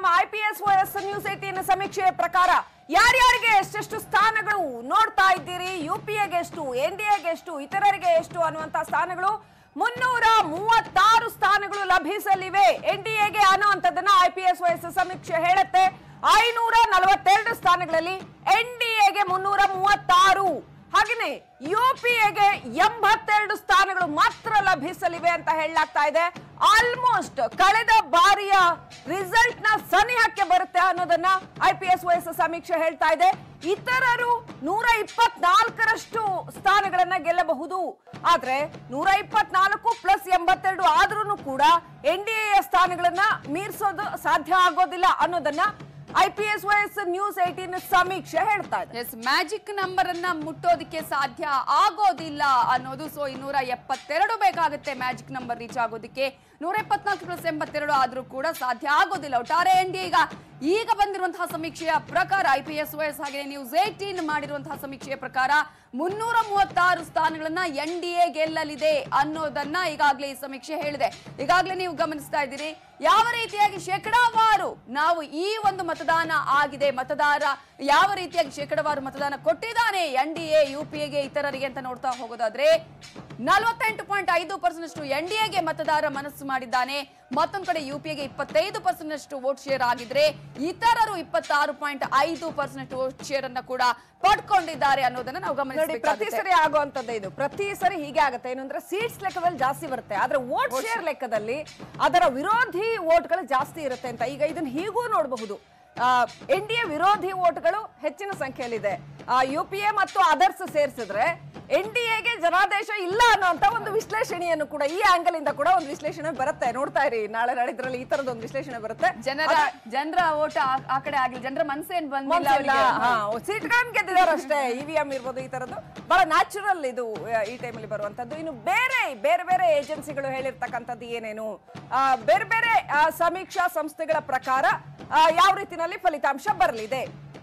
ನಮ್ಮ I P S S news eighteen ಸಮೀಕ್ಷೆಯ ಪ್ರಕಾರ ಯಾರ್ಯಾರಿಗೆ ಎಷ್ಟೆಷ್ಟು ಸ್ಥಾನಗಳು ನೋಡ್ತಾ ಇದ್ದೀರಿ ಯು ಪಿ ಎಗೆ ಎಷ್ಟು ಎನ್ ಡಿ ಎಗೆ ಎಷ್ಟು ಇತರರಿಗೆ ಎಷ್ಟು ಅನ್ನುವಂತ ಸ್ಥಾನಗಳು ಮುನ್ನೂರ ಮೂವತ್ತಾರು ಸ್ಥಾನಗಳು ಲಭಿಸಲಿವೆ ಎನ್ ಡಿ ಎಗೆ ಅನ್ನುವಂಥದ್ದನ್ನ ಐ ಪಿ ಎಸ್ ಎಸ್ ಸಮೀಕ್ಷೆ ಹೇಳುತ್ತೆ ಐನೂರ ನಲವತ್ತೆರಡು ಸ್ಥಾನಗಳಲ್ಲಿ ಎನ್ ಡಿ ಎಗೆ ಮುನ್ನೂರ ಮೂವತ್ತಾರು ಹಾಗೇನೆ ಯು ಪಿ ಎಗೆ ಎಂಬತ್ತೆರಡು ಸ್ಥಾನಗಳು ಮಾತ್ರ ಲಭಿಸಲಿವೆ ಅಂತ ಹೇಳಲಾಗ್ತಾ ಇದೆ ಆಲ್ಮೋಸ್ಟ್ ಕಳೆದ ಬಾರಿಯ ರಿಸಲ್ಟ್ ನ ಸನಿಹಕ್ಕೆ ಬರುತ್ತೆ ಅನ್ನೋದನ್ನ ಐ ಪಿ ಎಸ್ ವೈಎಸ್ ಸಮೀಕ್ಷೆ ಹೇಳ್ತಾ ಇದೆ ಇತರರು ನೂರ ಇಪ್ಪತ್ನಾಲ್ಕರಷ್ಟು ಸ್ಥಾನಗಳನ್ನ ಗೆಲ್ಲಬಹುದು ಆದ್ರೆ ನೂರ ಇಪ್ಪತ್ನಾಲ್ಕು ಪ್ಲಸ್ ಎಂಬತ್ತೆರಡು ಆದ್ರೂ ಕೂಡ ಎನ್ ಡಿ ಎ ಸ್ಥಾನಗಳನ್ನ ಮೀರಿಸೋದು ಸಾಧ್ಯ ಆಗೋದಿಲ್ಲ ಅನ್ನೋದನ್ನ I P S YS news eighteen ಸಮೀಕ್ಷೆ ಹೇಳ್ತಾ ಇದೆ ಎಸ್ ಮ್ಯಾಜಿಕ್ ನಂಬರ್ ಅನ್ನ ಮುಟ್ಟೋದಕ್ಕೆ ಸಾಧ್ಯ ಆಗೋದಿಲ್ಲ ಅನ್ನೋದು ಸೊ ಇನ್ನೂರ ಎಪ್ಪತ್ತೆರಡು ಬೇಕಾಗುತ್ತೆ ಮ್ಯಾಜಿಕ್ ನಂಬರ್ ರೀಚ್ ಆಗೋದಕ್ಕೆ ನೂರ ಎಪ್ಪತ್ನಾಲ್ಕು ಪ್ಲಸ್ ಎಂಬತ್ತೆರಡು ಆದ್ರೂ ಕೂಡ ಸಾಧ್ಯ ಆಗೋದಿಲ್ಲ ಒಟ್ಟಾರೆ ಎನ್ ಡಿ ಈಗ ಈಗ ಬಂದಿರುವಂತಹ ಸಮೀಕ್ಷೆಯ ಪ್ರಕಾರ ಐ ಪಿ ಎಸ್ ಎಸ್ ಹಾಗೆ ನ್ಯೂಸ್ ಏಟೀನ್ ಮಾಡಿರುವಂತಹ ಸಮೀಕ್ಷೆಯ ಪ್ರಕಾರ ಮುನ್ನೂರ ಮೂವತ್ತಾರು ಸ್ಥಾನಗಳನ್ನ ಎನ್ ಡಿ ಎ ಗೆಲ್ಲಲಿದೆ ಅನ್ನೋದನ್ನ ಈಗಾಗಲೇ ಈ ಸಮೀಕ್ಷೆ ಹೇಳಿದೆ ಈಗಾಗಲೇ ನೀವು ಗಮನಿಸ್ತಾ ಇದ್ದೀರಿ ಯಾವ ರೀತಿಯಾಗಿ ಶೇಕಡಾವಾರು ನಾವು ಈ ಒಂದು ಮತದಾನ ಆಗಿದೆ ಮತದಾರ ಯಾವ ರೀತಿಯಾಗಿ ಶೇಕಡಾವಾರು ಮತದಾನ ಕೊಟ್ಟಿದ್ದಾನೆ N D A U P ಎಗೆ ಇತರರಿಗೆ ಅಂತ ನೋಡ್ತಾ ಹೋಗೋದಾದ್ರೆ ನಲವತ್ತೆಂಟು ಪಾಯಿಂಟ್ ಐದು ಪರ್ಸೆಂಟ್ ಅಷ್ಟು ಎನ್ ಡಿ ಎಗೆ ಮತದಾರ ಮನಸ್ಸು ಮಾಡಿದ್ದಾನೆ ಮತ್ತೊಂದ್ ಕಡೆ ಯು ಪಿ ಎಗೆ ಇಪ್ಪತ್ತೈದು ಪರ್ಸೆಂಟ್ ಅಷ್ಟು ವೋಟ್ ಶೇರ್ ಆಗಿದ್ರೆ ಇತರರು ಇಪ್ಪತ್ತಾರು ಪಾಯಿಂಟ್ ಐದು ಪರ್ಸೆಂಟ್ ವೋಟ್ ಶೇರ್ ಅನ್ನ ಕೂಡ ಪಡ್ಕೊಂಡಿದ್ದಾರೆ ಅನ್ನೋದನ್ನ ನಾವು ನೋಡಿ ಪ್ರತಿ ಗಮನಿಸಬೇಕಾಗುತ್ತೆ ಸರಿ ಆಗುವಂತದ್ದೇ ಇದು ಪ್ರತಿ ಸರಿ ಹೀಗೆ ಆಗುತ್ತೆ ಏನು ಅಂದ್ರೆ ಸೀಟ್ಸ್ ಲೆಕ್ಕದಲ್ಲಿ ಜಾಸ್ತಿ ಬರುತ್ತೆ ಆದ್ರೆ ವೋಟ್ ಶೇರ್ ಲೆಕ್ಕದಲ್ಲಿ ಅದರ ವಿರೋಧಿ ವೋಟ್ಗಳು ಜಾಸ್ತಿ ಇರುತ್ತೆ ಅಂತ ಈಗ ಇದನ್ನ ಹೀಗೂ ನೋಡಬಹುದು ಎನ್ ಡಿ ಎ ವಿರೋಧಿ ವೋಟ್ಗಳು ಹೆಚ್ಚಿನ ಸಂಖ್ಯೆಯಲ್ಲಿದೆ ಯು ಪಿ ಎ ಮತ್ತು ಅದರ್ಸ್ ಸೇರಿಸಿದ್ರೆ ಎನ್ ಡಿ ಎಗೆ ಜನಾದೇಶ ಇಲ್ಲ ಅನ್ನೋಂತ ಒಂದು ವಿಶ್ಲೇಷಣೆಯನ್ನು ಕೂಡ ಈ ಆಂಗಲ್ ಇಂದ ಕೂಡ ಒಂದು ವಿಶ್ಲೇಷಣೆ ಬರುತ್ತೆ ನೋಡ್ತಾ ಇರಿ ನಾಳೆ ನಾಳಿದ್ರಲ್ಲಿ ಈ ತರದ ಒಂದು ವಿಶ್ಲೇಷಣೆ ಬರುತ್ತೆ ಜನರ ಜನರ ಓಟ ಆ ಕಡೆ ಆಗ್ಲಿ ಜನರ ಮನಸ್ಸೇನ್ ಬಂದಿಲ್ಲ ಮನ್ಸಿಲ್ಲ. ಅವರಿಗೆ ಹಾ, ಸೀಟ್ಗಳನ್ನ ಗೆದ್ದಿದ್ದಾರೆ ಅಷ್ಟೇ ಇವಿಎಂ ಇರ್ಬೋದು ಈ ತರದ್ದು ಬಹಳ ನ್ಯಾಚುರಲ್ ಇದು ಆ, ಈ ಟೈಮಲ್ಲಿ ಬರುವಂತದ್ದು ಇನ್ನು ಬೇರೆ ಬೇರೆ ಬೇರೆ ಏಜೆನ್ಸಿಗಳು ಹೇಳಿರ್ತಕ್ಕಂಥದ್ದು ಏನೇನು ಆ, ಬೇರೆ ಬೇರೆ ಆ, ಸಮೀಕ್ಷಾ ಸಂಸ್ಥೆಗಳ ಪ್ರಕಾರ ಆ, ಯಾವ ರೀತಿನಲ್ಲಿ ಫಲಿತಾಂಶ ಬರಲಿದೆ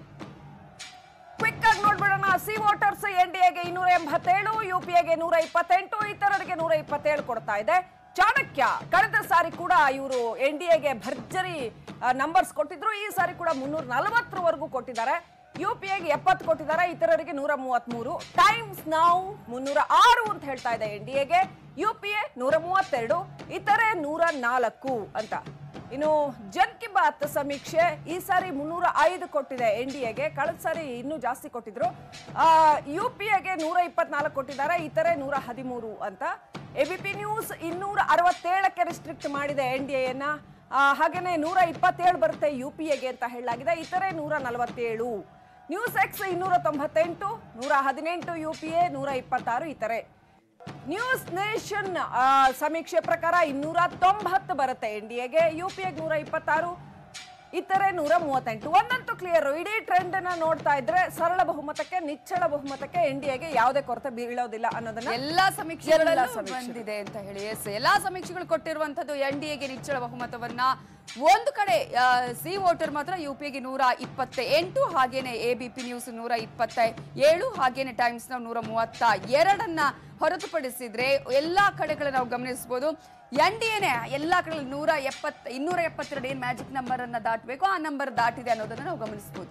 ಕ್ವಿಕ್ ಆಗಿ ನೋಡ್ಬಿಡೋಣ ಸಿ ವೋಟರ್ಸ್ ಎನ್ ಡಿ ಎಗೆ ಇನ್ನೂರ ಎಂಬತ್ತೇಳು ಯು ಪಿ ಎಗೆ ನೂರ ಇಪ್ಪತ್ತೆಂಟು ಇತರರಿಗೆ ನೂರ ಇಪ್ಪತ್ತೇಳು ಕೊಡ್ತಾ ಇದೆ ಚಾಣಕ್ಯ ಕಳೆದ ಸಾರಿ ಕೂಡ ಇವರು ಎನ್ ಡಿ ಎಗೆ ಭರ್ಜರಿ ನಂಬರ್ಸ್ ಕೊಟ್ಟಿದ್ರು ಈ ಸಾರಿ ಕೂಡ ಮುನ್ನೂರ ನಲವತ್ತರವರೆಗೂ ಕೊಟ್ಟಿದ್ದಾರೆ ಯು ಪಿ ಎಗೆ ಎಪ್ಪತ್ತು ಕೊಟ್ಟಿದ್ದಾರೆ ಇತರರಿಗೆ ನೂರ ಮೂವತ್ಮೂರು ಟೈಮ್ಸ್ ನಾವು ಮುನ್ನೂರ ಆರು ಅಂತ ಹೇಳ್ತಾ ಇದೆ ಎನ್ ಡಿ ಎಗೆ ಯು ಪಿ ಎ ನೂರ ಮೂವತ್ತೆರಡು ಇತರೆ ನೂರ ನಾಲ್ಕು ಅಂತ ಇನ್ನು ಜನ್ ಕಿ ಬಾತ್ ಸಮೀಕ್ಷೆ ಈ ಸಾರಿ ಮುನ್ನೂರ ಐದು ಕೊಟ್ಟಿದೆ ಎನ್ ಡಿ ಎಗೆ ಕಳೆದ ಸಾರಿ ಇನ್ನೂ ಜಾಸ್ತಿ ಕೊಟ್ಟಿದ್ರು ಯು ಪಿ ಎಗೆ ನೂರ ಇಪ್ಪತ್ನಾಲ್ಕು ಕೊಟ್ಟಿದ್ದಾರೆ ಇತರೆ ನೂರ ಹದಿಮೂರು ಅಂತ ಎ ಬಿ ಪಿ ನ್ಯೂಸ್ ಇನ್ನೂರ ಅರವತ್ತೇಳಕ್ಕೆ ರಿಸ್ಟ್ರಿಕ್ಟ್ ಮಾಡಿದೆ ಎನ್ ಡಿ ಎನ್ನ ಹಾಗೇನೆ ನೂರ ಇಪ್ಪತ್ತೇಳು ಬರುತ್ತೆ ಯು ಪಿ ಎಗೆ ಅಂತ ಹೇಳಲಾಗಿದೆ ಇತರೆ ನೂರ ನಲವತ್ತೇಳು ನ್ಯೂಸ್ ಎಕ್ಸ್ ಇನ್ನೂರ ತೊಂಬತ್ತೆಂಟು ನೂರ ಹದಿನೆಂಟು ಯು ಪಿ ಎ ನೂರ ಇಪ್ಪತ್ತಾರು ಇತರೆ ನ್ಯೂಸ್ ನೇಷನ್ ಆ, ಸಮೀಕ್ಷೆ ಪ್ರಕಾರ ಇನ್ನೂರ ತೊಂಬತ್ತು ಬರುತ್ತೆ ಎನ್ ಡಿ ಎಗೆ ಯು ಪಿ ಎಗೆ ನೂರ ಇಪ್ಪತ್ತಾರು ಇತರೆ ನೂರ ಮೂವತ್ತೆಂಟು ಒಂದಂತೂ ಕ್ಲಿಯರ್ ಇಡೀ ಟ್ರೆಂಡ್ ಅನ್ನ ನೋಡ್ತಾ ಇದ್ರೆ ಸರಳ ಬಹುಮತಕ್ಕೆ ನಿಚ್ಚಳ ಬಹುಮತಕ್ಕೆ ಎನ್ ಡಿ ಎಗೆ ಯಾವುದೇ ಕೊರತೆ ಬೀಳೋದಿಲ್ಲ ಅನ್ನೋದನ್ನ ಎಲ್ಲಾ ಸಮೀಕ್ಷೆಗಳಲ್ಲೂ ಎಲ್ಲಾ ಸಮೀಕ್ಷೆ. ಬಂದಿದೆ ಅಂತ ಹೇಳಿ ಎಸ್ ಎಲ್ಲಾ ಸಮೀಕ್ಷೆಗಳು ಕೊಟ್ಟಿರುವಂತದ್ದು ಎನ್ ಡಿ ಎಗೆ ನಿಚ್ಚಳ ಬಹುಮತವನ್ನ ಒಂದು ಕಡೆ ಸಿ ವೋಟರ್ ಮಾತ್ರ ಯು ಪಿಗೆ ನೂರ ಇಪ್ಪತ್ತ ಎಂಟು ಹಾಗೇನೆ ಎ ಬಿ ಪಿ ನ್ಯೂಸ್ ನೂರ ಇಪ್ಪತ್ತ ಏಳು ಹಾಗೇನೆ ಟೈಮ್ಸ್ ನಾವು ನೂರ ಮೂವತ್ತ ಎರಡನ್ನ ಹೊರತುಪಡಿಸಿದ್ರೆ ಎಲ್ಲಾ ಕಡೆಗಳ ನಾವು ಗಮನಿಸಬಹುದು ಎನ್ ಡಿ ಎನೆ ಎಲ್ಲಾ ಕಡೆ ನೂರ ಎಪ್ಪತ್ತ ಇನ್ನೂರ ಎಪ್ಪತ್ತೆರಡು ಏನ್ ಮ್ಯಾಜಿಕ್ ನಂಬರ್ ಅನ್ನ ದಾಟಬೇಕು ಆ ನಂಬರ್ ದಾಟಿದೆ ಅನ್ನೋದನ್ನ ನಾವು ಗಮನಿಸಬಹುದು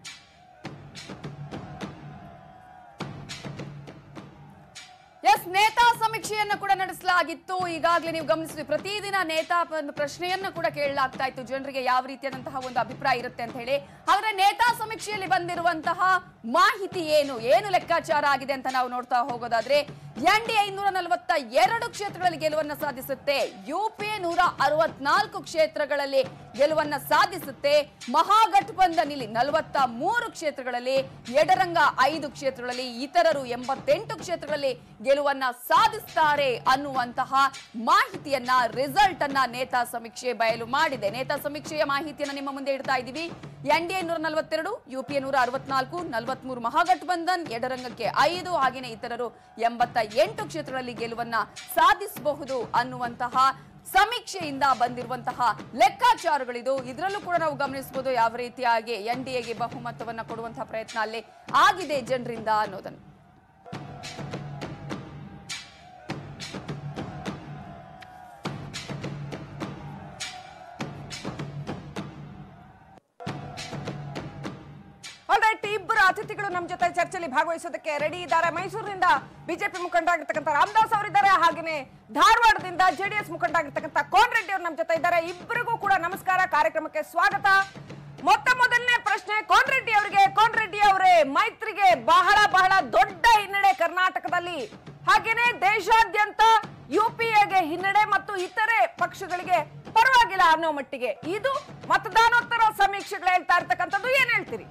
ಎಸ್ ನೇತಾ ಸಮೀಕ್ಷೆಯನ್ನ ಕೂಡ ನಡೆಸಲಾಗಿತ್ತು ಈಗಾಗಲೇ ನೀವು ಗಮನಿಸಿದ್ವಿ ಪ್ರತಿದಿನ ನೇತಾ ಒಂದು ಪ್ರಶ್ನೆಯನ್ನ ಕೂಡ ಕೇಳಲಾಗ್ತಾ ಇತ್ತು ಜನರಿಗೆ ಯಾವ ರೀತಿಯಾದಂತಹ ಒಂದು ಅಭಿಪ್ರಾಯ ಇರುತ್ತೆ ಅಂತ ಹೇಳಿ ಆದ್ರೆ ನೇತಾ ಸಮೀಕ್ಷೆಯಲ್ಲಿ ಬಂದಿರುವಂತಹ ಮಾಹಿತಿ ಏನು ಏನು ಲೆಕ್ಕಾಚಾರ ಆಗಿದೆ ಅಂತ ನಾವು ನೋಡ್ತಾ ಹೋಗೋದಾದ್ರೆ ಎನ್ ಡಿ ಐನೂರ ನಲವತ್ತ ಎರಡು ಕ್ಷೇತ್ರಗಳಲ್ಲಿ ಗೆಲುವನ್ನ ಸಾಧಿಸುತ್ತೆ ಯು ಪಿ ಎ ನೂರ ಅರವತ್ನಾಲ್ಕು ಕ್ಷೇತ್ರಗಳಲ್ಲಿ ಗೆಲುವನ್ನ ಸಾಧಿಸುತ್ತೆ ಮಹಾಗಠಬಂಧನ್ ಇಲ್ಲಿ ನಲವತ್ತ ಮೂರು ಕ್ಷೇತ್ರಗಳಲ್ಲಿ ಎಡರಂಗ ಐದು ಕ್ಷೇತ್ರಗಳಲ್ಲಿ ಇತರರು ಎಂಬತ್ತೆಂಟು ಕ್ಷೇತ್ರಗಳಲ್ಲಿ ಗೆಲುವನ್ನ ಸಾಧಿಸ್ತಾರೆ ಅನ್ನುವಂತಹ ಮಾಹಿತಿಯನ್ನ ರಿಸಲ್ಟ್ ಅನ್ನ ನೇತಾ ಸಮೀಕ್ಷೆ ಬಯಲು ಮಾಡಿದೆ ನೇತಾ ಸಮೀಕ್ಷೆಯ ಮಾಹಿತಿಯನ್ನ ನಿಮ್ಮ ಮುಂದೆ ಇಡ್ತಾ ಇದ್ದೀವಿ ಎನ್ ಡಿ ಎ ನೂರ ನಲವತ್ತೆರಡು ಯು ಪಿ ಎ ನೂರ ಅರವತ್ನಾಲ್ಕು ನಲವತ್ಮೂರು ಮಹಾಗಠಬಂಧನ್ ಎಡರಂಗಕ್ಕೆ ಐದು ಹಾಗೇನೆ ಇತರರು ಎಂಬತ್ತ ಎಂಟು ಕ್ಷೇತ್ರಗಳಲ್ಲಿ ಗೆಲುವನ್ನ ಸಾಧಿಸಬಹುದು ಅನ್ನುವಂತಹ ಸಮೀಕ್ಷೆಯಿಂದ ಬಂದಿರುವಂತಹ ಲೆಕ್ಕಾಚಾರಗಳಿದು ಇದರಲ್ಲೂ ಕೂಡ ನಾವು ಗಮನಿಸಬಹುದು ಯಾವ ರೀತಿಯಾಗಿ ಎನ್ ಡಿ ಎಗೆ ಬಹುಮತವನ್ನ ಕೊಡುವಂತಹ ಪ್ರಯತ್ನ ಅಲ್ಲಿ ಆಗಿದೆ ಜನರಿಂದ ಅನ್ನೋದನ್ನು ಅತಿಥಿಗಳು ನಮ್ಮ ಜೊತೆ ಚರ್ಚೆಯಲ್ಲಿ ಭಾಗವಹಿಸೋದಕ್ಕೆ ರೆಡಿ ಇದ್ದಾರೆ ಮೈಸೂರಿನಿಂದ ಬಿಜೆಪಿ ಮುಖಂಡ ಆಗಿರ್ತಕ್ಕಂಥ ರಾಮದಾಸ್ ಅವರಿದ್ದಾರೆ ಹಾಗೇನೆ ಧಾರವಾಡದಿಂದ ಜೆಡಿಎಸ್ ಮುಖಂಡ ಆಗಿರ್ತಕ್ಕಂಥ ಕೋನ್ ರೆಡ್ಡಿ ಅವರು ನಮ್ಮ ಜೊತೆ ಇದ್ದಾರೆ ಇಬ್ಬರಿಗೂ ಕೂಡ ನಮಸ್ಕಾರ ಕಾರ್ಯಕ್ರಮಕ್ಕೆ ಸ್ವಾಗತ ಮೊತ್ತ ಮೊದಲನೇ ಪ್ರಶ್ನೆ ಕೋನ್ ರೆಡ್ಡಿ ಅವರಿಗೆ ಕೋನ್ ರೆಡ್ಡಿ ಅವರೇ ಮೈತ್ರಿಗೆ ಬಹಳ ಬಹಳ ದೊಡ್ಡ ಹಿನ್ನಡೆ ಕರ್ನಾಟಕದಲ್ಲಿ ಹಾಗೇನೆ ದೇಶಾದ್ಯಂತ ಯುಪಿಎಗೆ ಹಿನ್ನಡೆ ಮತ್ತು ಇತರೆ ಪಕ್ಷಗಳಿಗೆ ಪರವಾಗಿಲ್ಲ ಅನ್ನೋ ಮಟ್ಟಿಗೆ ಇದು ಮತದಾನೋತ್ತರ ಸಮೀಕ್ಷೆಗಳು ಹೇಳ್ತಾ ಇರ್ತಕ್ಕಂಥದ್ದು ಏನ್ ಹೇಳ್ತೀರಿ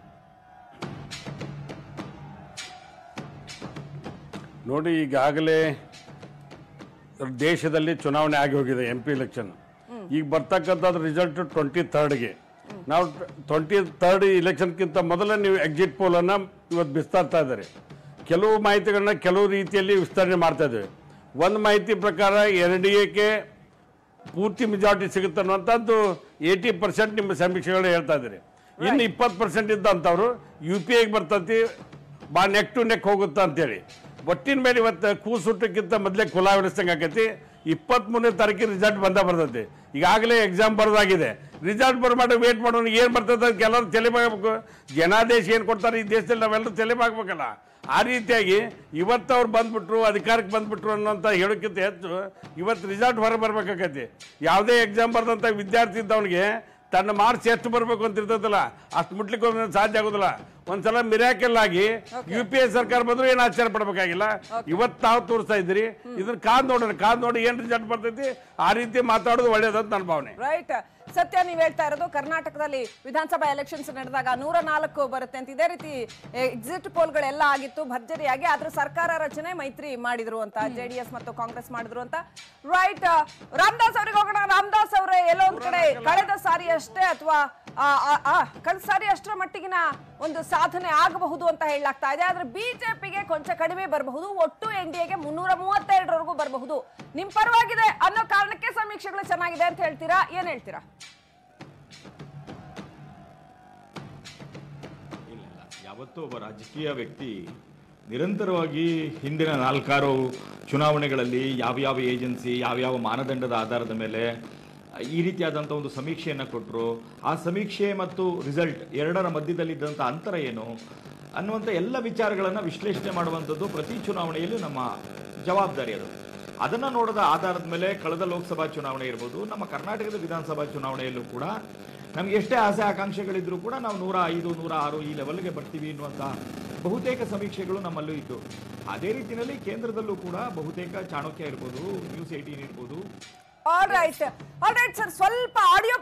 ನೋಡಿ ಈಗಾಗಲೇ ದೇಶದಲ್ಲಿ ಚುನಾವಣೆ ಆಗಿ ಹೋಗಿದೆ ಎಂ ಪಿ ಎಲೆಕ್ಷನ್ ಈಗ ಬರ್ತಕ್ಕಂಥದ್ದು ರಿಸಲ್ಟ್ ಟ್ವೆಂಟಿ ಥರ್ಡ್ಗೆ ನಾವು ಟ್ವೆಂಟಿ ಥರ್ಡ್ ಇಲೆಕ್ಷನ್ಗಿಂತ ಮೊದಲೇ ನೀವು ಎಕ್ಸಿಟ್ ಪೋಲನ್ನು ಇವತ್ತು ಬಿಸ್ತಾರ್ತಾ ಇದ್ದಾರೆ ಕೆಲವು ಮಾಹಿತಿಗಳನ್ನ ಕೆಲವು ರೀತಿಯಲ್ಲಿ ವಿಸ್ತರಣೆ ಮಾಡ್ತಾ ಇದ್ದೇವೆ ಒಂದು ಮಾಹಿತಿ ಪ್ರಕಾರ ಎನ್ ಡಿ ಎಗೆ ಪೂರ್ತಿ ಮೆಜಾರಿಟಿ ಸಿಗುತ್ತೆ ಅನ್ನುವಂಥದ್ದು ಏಯ್ಟಿ ಪರ್ಸೆಂಟ್ ನಿಮ್ಮ ಸಮೀಕ್ಷೆಗಳು ಹೇಳ್ತಾ ಇದ್ದಾರೆ ಇನ್ನು ಇಪ್ಪತ್ತು ಪರ್ಸೆಂಟ್ ಇದ್ದಂಥವ್ರು ಯು ಪಿ ಐಗೆ ಬರ್ತೈತಿ ಬಾ ನೆಕ್ ಟು ನೆಕ್ ಹೋಗುತ್ತಾ ಅಂತೇಳಿ ಒಟ್ಟಿನ ಮೇಲೆ ಇವತ್ತು ಕೂಸುಟ್ಟಕ್ಕಿಂತ ಮೊದಲೇ ಕುಲಾವಿಡಿಸ್ದಂಗೆ ಆಕೈತಿ ಇಪ್ಪತ್ತ್ಮೂರನೇ ತಾರೀಕಿಗೆ ರಿಸಲ್ಟ್ ಬಂದ ಬರ್ತೈತಿ ಈಗಾಗಲೇ ಎಕ್ಸಾಮ್ ಬರೋದಾಗಿದೆ ರಿಸಲ್ಟ್ ಬರಮಾಡ ವೇಟ್ ಮಾಡೋಣ ಏನು ಬರ್ತದೆ ಅದಕ್ಕೆ ಎಲ್ಲರೂ ತಲೆಬಾಗಬೇಕು ಜನಾದೇಶ ಏನು ಕೊಡ್ತಾರೆ ಈ ದೇಶದಲ್ಲಿ ನಾವೆಲ್ಲರೂ ತಲೆಬಾಗಬೇಕಲ್ಲ ಆ ರೀತಿಯಾಗಿ ಇವತ್ತು ಅವ್ರು ಬಂದ್ಬಿಟ್ರು ಅಧಿಕಾರಕ್ಕೆ ಬಂದ್ಬಿಟ್ರು ಅನ್ನೋಂಥ ಹೇಳೋಕ್ಕಿಂತ ಹೆಚ್ಚು ಇವತ್ತು ರಿಸಲ್ಟ್ ಹೊರ ಬರ್ಬೇಕಾಗೈತಿ ಯಾವುದೇ ಎಕ್ಸಾಮ್ ಬರ್ದಂಥ ವಿದ್ಯಾರ್ಥಿ ಇದ್ದವನಿಗೆ ತನ್ನ ಮಾರ್ಕ್ಸ್ ಎಷ್ಟು ಬರಬೇಕು ಅಂತ ಇರ್ತದಲ್ಲ ಅಷ್ಟು ಮುಟ್ಲಿಕ್ಕೆ ಒಂದೊಂದು ಸಾಧ್ಯ ಆಗೋದಿಲ್ಲ ಒಂದ್ಸಲ ಮಿರಾಕಲ್ ಆಗಿ ಯು ಪಿ ಎ ಸರ್ಕಾರ ಬಂದ್ರು ಏನು ಆಶ್ಚರ್ಯ ಪಡ್ಬೇಕಾಗಿಲ್ಲ ಇವತ್ತು ತಾವು ತೋರಿಸ್ತಾ ಇದ್ದೀರಿ ಇದನ್ನ ಕಾದ್ ನೋಡ್ರಿ ಕಾದ್ ನೋಡಿ ಏನ್ ರಿಸಲ್ಟ್ ಬರ್ತೈತಿ ಆ ರೀತಿ ಮಾತಾಡೋದು ಒಳ್ಳೇದಂತ ನನ್ನ ಭಾವನೆ ರೈಟ್ ಸತ್ಯ ನೀವ್ ಹೇಳ್ತಾ ಇರೋದು ಕರ್ನಾಟಕದಲ್ಲಿ ವಿಧಾನಸಭಾ ಎಲೆಕ್ಷನ್ಸ್ ನಡೆದಾಗ ನೂರ ನಾಲ್ಕು ಬರುತ್ತೆ ಅಂತ ಇದೇ ರೀತಿ ಎಕ್ಸಿಟ್ ಪೋಲ್ಗಳೆಲ್ಲ ಆಗಿತ್ತು ಭರ್ಜರಿಯಾಗಿ ಆದ್ರೆ ಸರ್ಕಾರ ರಚನೆ ಮೈತ್ರಿ ಮಾಡಿದ್ರು ಅಂತ ಜೆಡಿಎಸ್ ಮತ್ತು ಕಾಂಗ್ರೆಸ್ ಮಾಡಿದ್ರು ಅಂತ ರೈಟ್ ರಾಮದಾಸ್ ಅವ್ರಿಗೆ ಹೋಗೋಣ ರಾಮದಾಸ್ ಅವರೇ ಎಲ್ಲೋ ಒಂದ್ ಕಡೆ ಕಳೆದ ಸಾರಿ ಅಷ್ಟೇ ಅಥವಾ ಕಳೆದ ಸಾರಿ ಅಷ್ಟರ ಮಟ್ಟಿಗಿನ ಒಂದು ಸಾಧನೆ ಆಗಬಹುದು ಅಂತ ಹೇಳಲಾಗ್ತಾ ಇದೆ ಆದ್ರೆ ಬಿಜೆಪಿಗೆ ಕೊಂಚ ಕಡಿಮೆ ಬರಬಹುದು ಒಟ್ಟು ಎನ್ ಡಿ ಎಗೆ ಮುನ್ನೂರ ಮೂವತ್ತೆರಡರವರೆಗೂ ಬರಬಹುದು ನಿಮ್ ಪರವಾಗಿದೆ ಅನ್ನೋ ಕಾರಣಕ್ಕೆ ಸಮೀಕ್ಷೆಗಳು ಚೆನ್ನಾಗಿದೆ ಅಂತ ಹೇಳ್ತೀರಾ ಏನ್ ಹೇಳ್ತೀರಾ ಇಲ್ಲ ಇಲ್ಲ ಯಾವತ್ತೂ ಒಬ್ಬ ರಾಜಕೀಯ ವ್ಯಕ್ತಿ ನಿರಂತರವಾಗಿ ಹಿಂದಿನ ನಾಲ್ಕಾರು ಚುನಾವಣೆಗಳಲ್ಲಿ ಯಾವ್ಯಾವ ಏಜೆನ್ಸಿ ಯಾವ್ಯಾವ ಮಾನದಂಡದ ಆಧಾರದ ಮೇಲೆ ಈ ರೀತಿಯಾದಂಥ ಒಂದು ಸಮೀಕ್ಷೆಯನ್ನು ಕೊಟ್ಟರು ಆ ಸಮೀಕ್ಷೆ ಮತ್ತು ರಿಸಲ್ಟ್ ಎರಡರ ಮಧ್ಯದಲ್ಲಿದ್ದಂಥ ಅಂತರ ಏನು ಅನ್ನುವಂಥ ಎಲ್ಲ ವಿಚಾರಗಳನ್ನು ವಿಶ್ಲೇಷಣೆ ಮಾಡುವಂಥದ್ದು ಪ್ರತಿ ಚುನಾವಣೆಯಲ್ಲೂ ನಮ್ಮ ಜವಾಬ್ದಾರಿ ಅದು ಅದನ್ನು ನೋಡದ ಆಧಾರದ ಮೇಲೆ ಕಳೆದ ಲೋಕಸಭಾ ಚುನಾವಣೆ ಇರ್ಬೋದು ನಮ್ಮ ಕರ್ನಾಟಕದ ವಿಧಾನಸಭಾ ಚುನಾವಣೆಯಲ್ಲೂ ಕೂಡ ನಮ್ಗೆ ಎಷ್ಟೇ ಆಸೆ ಆಕಾಂಕ್ಷೆಗಳಿದ್ರೂ ಕೂಡ ನಾವು ನೂರ ಐದು ನೂರ ಆರು ಈ ಲೆವೆಲ್ಗೆ ಬರ್ತೀವಿ ಎನ್ನುವಂಥ ಬಹುತೇಕ ಸಮೀಕ್ಷೆಗಳು ನಮ್ಮಲ್ಲೂ ಇತ್ತು ಅದೇ ರೀತಿಯಲ್ಲಿ ಕೇಂದ್ರದಲ್ಲೂ ಕೂಡ ಬಹುತೇಕ ಚಾಣಕ್ಯ ಇರ್ಬೋದು ನ್ಯೂಸ್ ಏಟೀನ್ ಇರ್ಬೋದು all right all right sir ಸ್ವಲ್ಪ ಆಡಿಯೋ